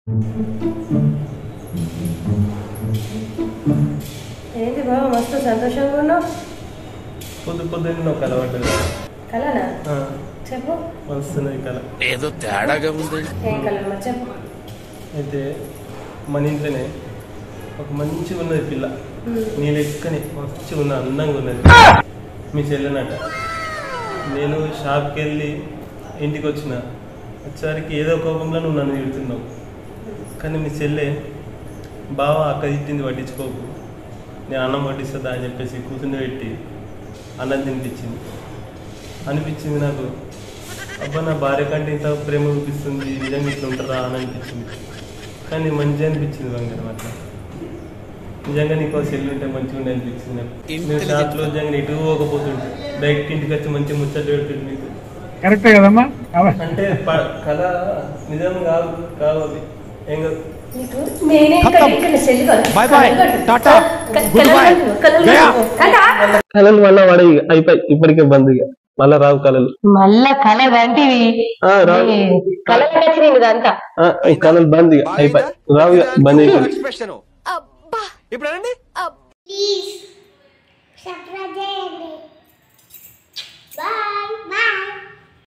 ఏంటి బాబు మస్తు సంతోషంగా ఉన్నావు పొద్దు పొద్దున్న నువ్వు కలవడ్డది కలనా చెప్పు వస్తున్నది కల ఏదో తేడాగా ఉంది ఏం కలమ్మా చెప్పు అయితే మన ఇంట్లోనే ఒక మంచిగా ఉన్నది పిల్ల నీ లెక్కనే మంచిగా ఉన్న అందంగా ఉన్నది మీ చెల్లెనట నేను షాప్కి వెళ్ళి ఇంటికి వచ్చిన వచ్చేసరికి ఏదో కోపంలో నువ్వు నన్ను తిడుతున్నావు కానీ మీ చెల్లె బావ అక్క తిట్టింది పట్టించుకోకు నేను అన్నం వడ్డిస్తుందా అని చెప్పేసి కూతుర్ని పెట్టి అన్నం తినిపించింది అనిపించింది నాకు అబ్బా నా భార్య కంటే ఇంత ప్రేమ చూపిస్తుంది నిజంగా ఇట్లా ఉంటారా అని అనిపించింది కానీ మంచి అనిపించింది బంగారం అట్లా నిజంగా నీకు సెల్ ఉంటే మంచిగా ఉండే అనిపించింది నాకు నేను షాప్లో నిజంగా ఇటు పోకపోతుంటే డైరెక్ట్ ఇంటికి వచ్చి మంచి ముచ్చట్లు పెడుతుంది నీకు కరెక్టే కదమ్మా అవ- అంటే ప- కళ నిజం కాదు కాదు అది ఏం కాదు నీకు నేనే ఇక్కడ ఇక్కడ సెల్ కొను. Bye bye. కలలు కొట్టు. Tata. క- Goodbye. కలలు కొట్టు. కలలు Gaya. కొట్టు. టాటా. కళలు మళ్ళీ పడే అయిపోయి ఇప్పటికే బంద్ ఇక మళ్ళీ రావు కళలు మళ్ళా కళ వంటివి ఆ, రావు కళలు వచ్చినాయి ఇదంతా ఆ, ఈ కళలు బంద్ ఇక అయిపోయి రావు ఇక బంద్ అయిపోయింది ఎక్స్ప్రెషన్ ఇప్పుడు అనండి ప్లీజ్ సబ్స్క్రైబ్ చేయండి బాయ్ బాయ్